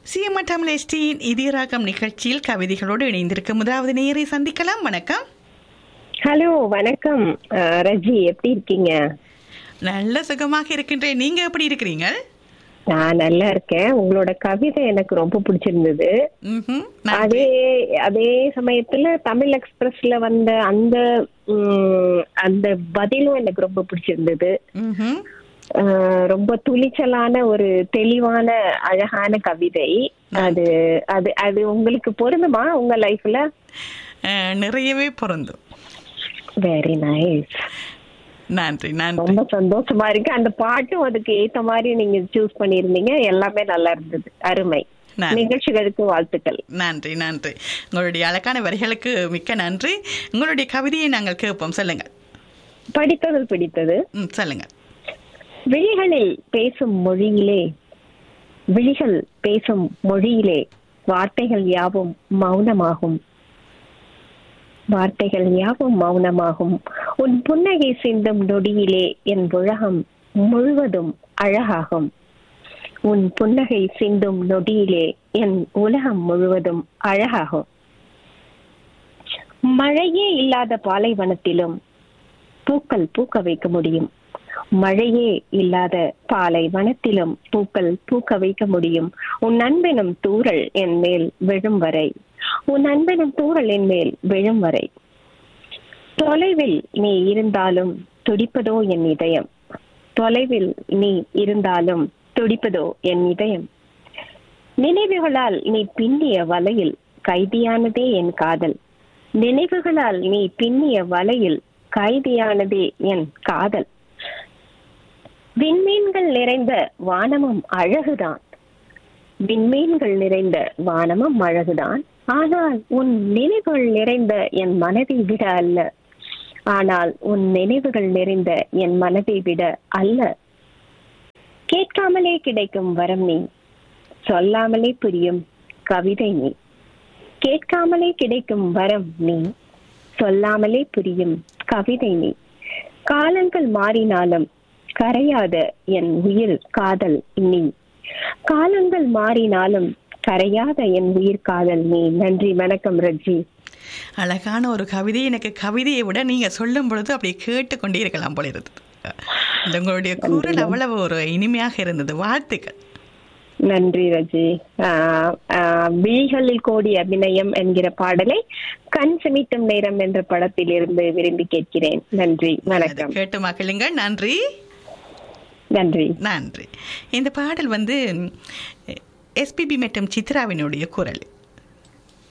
சிஎம்ஆ தமிழ் எஸ்டியின் இதயராகம் நிகழ்ச்சியில் கவிதைகளோடு இணைந்திருக்கும் முதலாவது நேரை சந்திக்கலாம் வணக்கம் ஹலோ வணக்கம் அஹ், ரஜி எப்படி இருக்கீங்க நல்ல சுகமாக இருக்கின்றேன் நீங்க எப்படி இருக்கிறீங்க நான் நல்லா இருக்கேன் உங்களோட கவிதை எனக்கு ரொம்ப பிடிச்சிருந்தது ம்ஹும். நன்றி. அதே அதே சமயத்துல தமிழ் எக்ஸ்பிரஸ்ல வந்த அந்த உம், அந்த பதிலும் எனக்கு ரொம்ப பிடிச்சிருந்தது ம்ஹும். அஹ், ரொம்ப துணிச்சலான ஒரு தெளிவான அழகான கவிதை அது அது அது உங்களுக்கு பொருந்துமா உங்க லைஃப்ல அஹ், நிறையவே பொருந்தும் வெரி நைஸ் நன்றி நன்றி ரொம்ப சந்தோஷமா இருக்கு அந்த பாட்டும் அதுக்கு ஏத்த மாதிரி நீங்க சூஸ் பண்ணிருந்தீங்க எல்லாமே நல்லா இருந்தது அருமை நன்றி. நிகழ்ச்சிகளுக்கு வாழ்த்துக்கள் நன்றி நன்றி உங்களுடைய அழகான வரிகளுக்கு மிக்க நன்றி உங்களுடைய கவிதையை நாங்கள் கேட்போம் சொல்லுங்கள் படித்தது பிடித்தது ம், சொல்லுங்கள் விழிகளில் பேசும் மொழியிலே விழிகள் பேசும் மொழியிலே வார்த்தைகள் யாவும் மௌனமாகும் வார்த்தைகள் யாவும் மௌனமாகும் உன் புன்னகை சிந்தும் நொடியிலே என் உலகம் முழுவதும் அழகாகும் உன் புன்னகை சிந்தும் நொடியிலே என் உலகம் முழுவதும் அழகாகும் மழையே இல்லாத பாலைவனத்திலும் பூக்கள் பூக்க வைக்க முடியும் மழையே இல்லாத பாலைவனத்திலும் பூக்கள் பூக்க வைக்க முடியும் உன் அன்பெனும் தூறல் என் மேல் விழும் வரை உன் அன்பெனும் தூறல் என் மேல் விழும் வரை தொலைவில் நீ இருந்தாலும் துடிப்பதோ என் இதயம் தொலைவில் நீ இருந்தாலும் துடிப்பதோ என் இதயம் நினைவுகளால் நீ பின்னிய வலையில் கைதியானதே என் காதல் நினைவுகளால் நீ பின்னிய வலையில் கைதியானதே என் காதல் விண்மீன்கள் நிறைந்த வானமும் அழகுதான் விண்மீன்கள் நிறைந்த வானமும் அழகுதான் ஆனால் உன் நினைவுகள் நிறைந்த என் மனதை விட அல்ல ஆனால் உன் நினைவுகள் நிறைந்த என் மனதை விட அல்ல கேட்காமலே கிடைக்கும் வரம் நீ சொல்லாமலே புரியும் கவிதை நீ கேட்காமலே கிடைக்கும் வரம் நீ சொல்லாமலே புரியும் கவிதை நீ காலங்கள் மாறினாலும் கரையாத என் உயிர் காதல் நீ காலங்கள் மாறினாலும் கரையாத என் உயிர் காதல் நீ நன்றி வணக்கம் ரஜி அழகான ஒரு கவிதை எனக்கு கவிதையை விட நீங்க சொல்லும் பொழுது அப்படியே கேட்டுக்கொண்டே இருக்கலாம் போல இருந்தது இந்த உங்களுடைய குரல் அவ்வளவு ஒரு இனிமையாக இருந்தது வாழ்த்துக்கள் நன்றி ரஜி ஆஹ் ஆஹ் விழிகளில் கோடி அபிநயம் என்கிற பாடலை கண் சிமிட்டும் நேரம் என்ற படத்தில் இருந்து விரும்பி கேட்கிறேன் நன்றி வணக்கம் கேட்டு மகிழுங்கள் நன்றி நன்றி நன்றி இந்த பாடல் வந்து எஸ்பிபி மற்றும் சித்ராவினுடைய குரல்